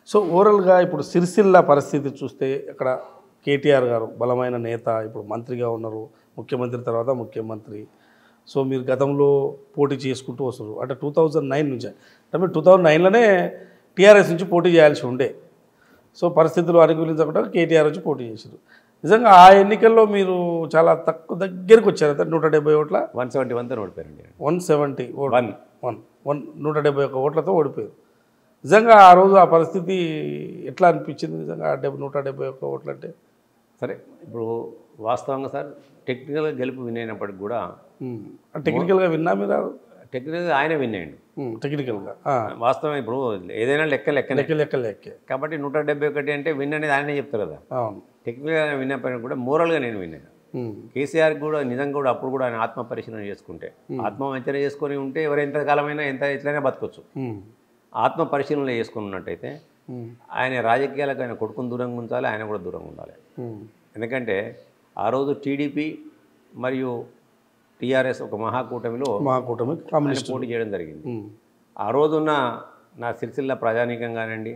So ఓవరాల్గా ఇప్పుడు సిరిసిల్ల పరిస్థితి చూస్తే ఇక్కడ కేటీఆర్ గారు బలమైన నేత ఇప్పుడు మంత్రిగా ఉన్నారు ముఖ్యమంత్రి తర్వాత ముఖ్యమంత్రి సో మీరు గతంలో పోటీ చేసుకుంటూ వస్తారు అంటే టూ థౌజండ్ నైన్ నుంచి అంటే మీరు టూ థౌజండ్ నైన్లోనే టీఆర్ఎస్ నుంచి పోటీ చేయాల్సి ఉండే సో పరిస్థితులు అనుకూలించకుండా కేటీఆర్ వచ్చి పోటీ చేశారు నిజంగా ఆ ఎన్నికల్లో మీరు చాలా తక్కువ దగ్గరికి వచ్చారు అంటే నూట డెబ్బై ఓట్ల వన్ సెవెంటీ వన్తో ఓడిపోయారండి one seventy vote one one one నూట డెబ్బై ఒక్క ఓట్లతో ఓడిపోయారు నిజంగా ఆ రోజు ఆ పరిస్థితి ఎట్లా అనిపించింది నిజంగా ఆ డెబ్బై నూట డెబ్బై ఒక్క ఓట్లు అంటే సరే ఇప్పుడు వాస్తవంగా సార్ టెక్నికల్గా గెలుపు విన్ అయినప్పటికి కూడా టెక్నికల్గా విన్నా మీరు ఆ రోజు? టెక్నికల్గా ఆయన విన్ అయ్యండు ఉమ్, టెక్నికల్గా ఆ, వాస్తవం ఇప్పుడు ఏదైనా లెక్క లెక్కనే లెక్క లెక్క లెక్కే కాబట్టి నూట డెబ్బై ఒకటి అంటే విన్ అనేది ఆయనే చెప్తారు కదా అవును టెక్నికల్గా విన్ అయిపోయినా కూడా మోరల్గా నేను విన్నాను ఉమ్, కేసీఆర్ కూడా నిజంగా కూడా అప్పుడు కూడా ఆయన ఆత్మ పరిశీలన చేసుకుంటే ఆత్మ వంచన చేసుకొని ఉంటే ఎవరు ఎంత కాలమైనా ఎంత ఎట్లయినా బతకొచ్చు ఉమ్, ఆత్మ పరిశీలన చేసుకుని ఉన్నట్టయితే ఉమ్, ఆయన రాజకీయాలకు ఆయన కొడుకుని దూరంగా ఉంచాలి ఆయన కూడా దూరంగా ఉండాలి ఉమ్, ఎందుకంటే ఆ రోజు టీడీపీ మరియు టీఆర్ఎస్ ఒక మహాకూటమిలో మా కూటమి ఆయన కమ్యూనిస్ట్ పోటీ చేయడం జరిగింది ఉమ్, ఆ రోజున్న నా సిరిసిల్ల ప్రజానీకం కానివ్వండి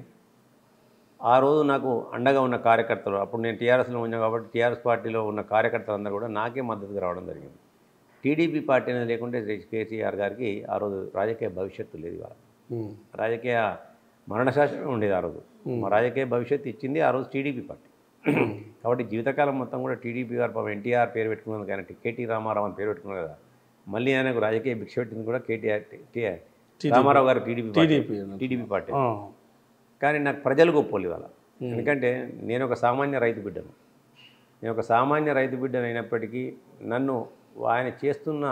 ఆ రోజు నాకు అండగా ఉన్న కార్యకర్తలు అప్పుడు నేను టీఆర్ఎస్లో ఉన్నాను కాబట్టి టీఆర్ఎస్ పార్టీలో ఉన్న కార్యకర్తలు అందరూ కూడా నాకే మద్దతుగా రావడం జరిగింది టీడీపీ పార్టీ అనేది లేకుంటే కేసీఆర్ గారికి ఆ రోజు రాజకీయ భవిష్యత్తు లేదు ఇవాళ ఉమ్, రాజకీయ మరణశాసనం ఉండేది ఆ రోజు మా రాజకీయ భవిష్యత్తు ఇచ్చింది ఆ రోజు టీడీపీ పార్టీ కాబట్టి జీవితకాలం మొత్తం కూడా టీడీపీ గారు పాపం ఎన్టీఆర్ పేరు పెట్టుకున్నది కానీ కేటీ రామారావు అని పేరు పెట్టుకున్నారు కదా మళ్ళీ ఆయనకు రాజకీయ భిక్ష పెట్టింది కూడా KTR T- Ramarao garu TDP TDP అన్నది. టీడీపీ పార్టీ ఆ, కానీ నాకు ప్రజలు గొప్పలు ఇవాళ ఎందుకంటే నేను ఒక సామాన్య రైతు బిడ్డను నేను ఒక సామాన్య రైతు బిడ్డను అయినప్పటికీ నన్ను ఆయన చేస్తున్న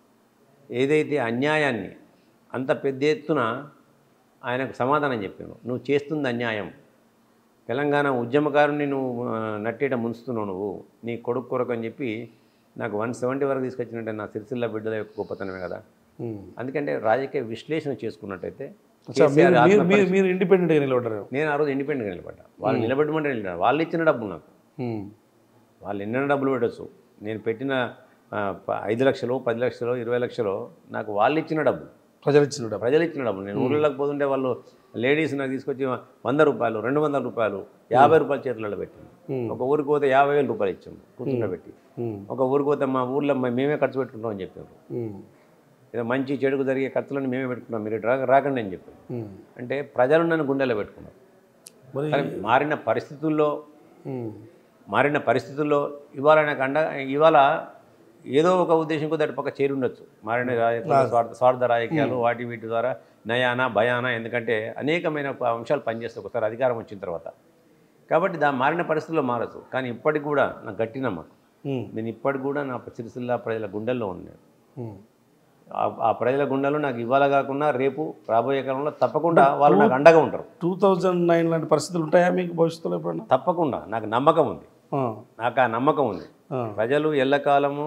ఏదైతే అన్యాయాన్ని అంత పెద్ద ఎత్తున ఆయనకు సమాధానం చెప్పాను నువ్వు చేస్తుంది అన్యాయం తెలంగాణ ఉద్యమకారుని నువ్వు ఆ, నట్టేట ముంచుతున్నావు నువ్వు నీ కొడుకు కొరకు అని చెప్పి నాకు వన్ సెవెంటీ వరకు తీసుకొచ్చినట్టే నా సిరిసిల్ల బిడ్డల యొక్క గొప్పతనమే కదా ఉమ్. అందుకంటే రాజకీయ విశ్లేషణ చేసుకున్నట్టయితే అచ్చా, కేసీఆర్ మీరు- మీరు ఆత్మ మీరు మీరు ఇండిపెండెంట్గా నిలబడ్డారు నేను ఆ రోజు ఇండిపెండెంట్గా నిలబడ్డా వాళ్ళు నిలబెట్టమంటే నిలబడ్డా వాళ్ళు ఇచ్చిన డబ్బులు నాకు ఉమ్, వాళ్ళు ఎన్నైనా డబ్బులు పెట్టచ్చు నేను పెట్టిన ఆ, ప- ఐదు లక్షలు పది లక్షలు ఇరవై లక్షలు నాకు వాళ్ళు ఇచ్చిన డబ్బు ప్రజలు ఇచ్చిన డబ్బు. ప్రజలు ఇచ్చిన డబ్బులు నేను ఊళ్ళలోకి పోతుంటే వాళ్ళు లేడీస్ నాకు తీసుకొచ్చి వంద రూపాయలు రెండు వందల రూపాయలు యాభై రూపాయలు చేతులలో పెట్టింది Hmm. ఒక ఊరికి పోతే యాభై వేల రూపాయలు ఇచ్చాము కూర్చుండబెట్టి ఉమ్, ఒక ఊరికి పోతే మా ఊర్లో మ- మేమే ఖర్చు పెట్టుకుంటాం అని చెప్పారు ఉమ్, ఏదో మంచి చెడుకు జరిగే ఖర్చులను మేమే పెట్టుకున్నాం మీరు రా రాకండి అని చెప్పారు ఉమ్. అంటే ప్రజలు నన్ను గుండెలో పెట్టుకున్నారు మరి కానీ మారిన పరిస్థితుల్లో ఉమ్, మారిన పరిస్థితుల్లో ఇవాళ నాకు అండ ఇవాళ ఏదో ఒక ఉద్దేశం కొద్ది అటు పక్క చేరి ఉండొచ్చు మారిన రాజకీయాలు, స్వార్థ స్వార్థ రాజకీయాలు వాటి వీటి ద్వారా నయానా భయానా ఎందుకంటే అనేకమైన ప- అంశాలు పనిచేస్తాయి ఒకసారి అధికారం వచ్చిన తర్వాత కాబట్టి దా మారిన పరిస్థితుల్లో మారచ్చు కానీ ఇప్పటికి కూడా నాకు గట్టి నమ్మకం ఉమ్, నేను ఇప్పటికి కూడా నా సిరిసిల్ల ప్రజల గుండెల్లో ఉన్నాను ఉమ్. ఆ- ఆ ప్రజల గుండెల్లో నాకు ఇవాళ కాకుండా రేపు రాబోయే కాలంలో తప్పకుండా వాళ్ళు నాకు అండగా ఉంటారు టూ థౌజండ్ నైన్ లాంటి పరిస్థితులు ఉంటాయా మీకు భవిష్యత్తులో ఎప్పుడన్నా తప్పకుండా నాకు నమ్మకం ఉంది ఆ, నాకు ఆ నమ్మకం ఉంది ఆ, ప్రజలు ఎల్లకాలము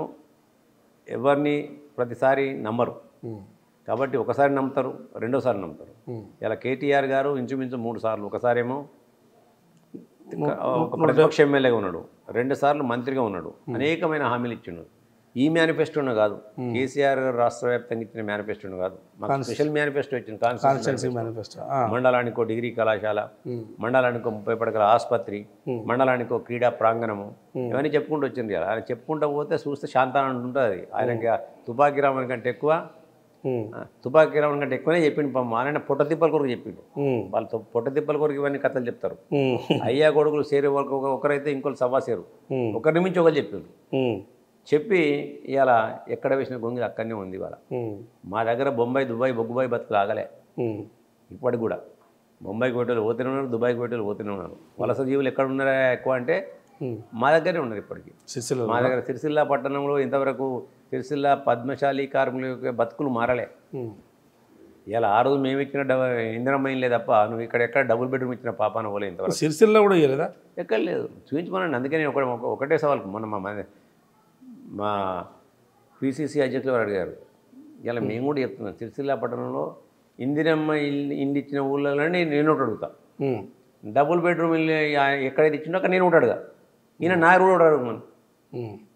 ఎవరిని ప్రతిసారి నమ్మరు ఉమ్, కాబట్టి ఒకసారి నమ్ముతారు రెండోసారి నమ్ముతారు ఉమ్. ఇలా కేటీఆర్ గారు ఇంచుమించు మూడు సార్లు ఒకసారేమో ఒక ప్రతిపక్ష ఎమ్మెల్యేగా ఉన్నాడు రెండు సార్లు మంత్రిగా ఉన్నాడు అనేకమైన హామీలు ఇచ్చిండు ఈ మేనిఫెస్టోను కాదు కేసీఆర్ గారు రాష్ట్ర వ్యాప్తంగా ఇచ్చిన మేనిఫెస్టోను కాదు మాకు స్పెషల్ మేనిఫెస్టో ఇచ్చింది కాన్స్టిట్యూషన్ కాన్స్టిట్యున్సీ మేనిఫెస్టో ఆ, మండలానికి ఒక డిగ్రీ కళాశాల ఉమ్, మండలానికి ఒక ముప్పై పడకల ఆసుపత్రి మండలానికి ఒక క్రీడా ప్రాంగణము ఇవన్నీ చెప్పుకుంటూ వచ్చింది కదా ఆయన చెప్పుకుంటూ పోతే చూస్తే శాంతానంద ఉంటుంది ఆయనకి ఆ తుపాకీ రావడం కంటే ఎక్కువ ఉమ్, ఆ, తుపాకీ రావడం కంటే ఎక్కువనే చెప్పిండు పాపం ఆయన పొట్ట తిప్పల కొరకు చెప్పిండు ఉమ్, వాళ్ళతో పొట్ట తిప్పల కొరకు ఇవన్నీ కథలు చెప్తారు ఉమ్, అయ్యా కొడుకులు సేరు వరకు ఒక- ఒకరైతే ఇంకోరు సవ్వా సేరు ఉమ్, ఒకరి నుంచి ఒకరు చెప్పిండు ఉమ్, చెప్పి ఇవాళ ఎక్కడ వేసిన గొంగి అక్కడనే ఉంది ఇవాళ ఉమ్, మా దగ్గర బొంబాయి దుబాయ్ బొగ్గుబాయి బతుకులు ఆగలే ఉమ్, ఇప్పటికి కూడా బొంబాయికి పోయేటోళ్ళు పోతూనే ఉన్నారు దుబాయ్కి పోయేటోళ్ళు పోతూనే ఉన్నారు వలస జీవులు ఎక్కడ ఉన్నారా ఎక్కువ అంటే ఉమ్. మా దగ్గరే ఉన్నారు ఇప్పటికీ సిరిసిల్ల మా దగ్గర సిరిసిల్ల పట్టణంలో ఇంతవరకు సిరిసిల్ల పద్మశాలి కార్మికుల యొక్క బతుకులు మారలే ఉమ్, ఇలా ఆ రోజు మేము ఇచ్చిన డబ ఇంధనమైనలే తప్ప నువ్వు ఇక్కడ ఎక్కడ డబుల్ బెడ్రూమ్ ఇచ్చిన పాపాన పోలే ఇంతవరకు సిరిసిల్ల కూడా ఇవ్వలేదా ఎక్కడ లేదు చూపించుకోనండి అందుకే నేను ఒకటే ఒక- ఒకటే సవాల్ మొన్న మా మన- మా పిసిసి అధ్యక్షులు వారు అడిగారు ఇలా మేము కూడా చెప్తున్నాం సిరిసిల్ల పట్టణంలో ఇందిరమ్మ ఇల్లు ఇండి ఇచ్చిన ఊళ్ళలోనే నేను ఒకటి అడుగుతా ఉమ్, డబుల్ బెడ్రూమ్ ఇల్లు ఆ- ఎక్కడైతే ఇచ్చిండో అక్కడ నేను ఒకటి అడుగా ఈయన నా కూడా ఒకటి అడుగుమని ఉమ్,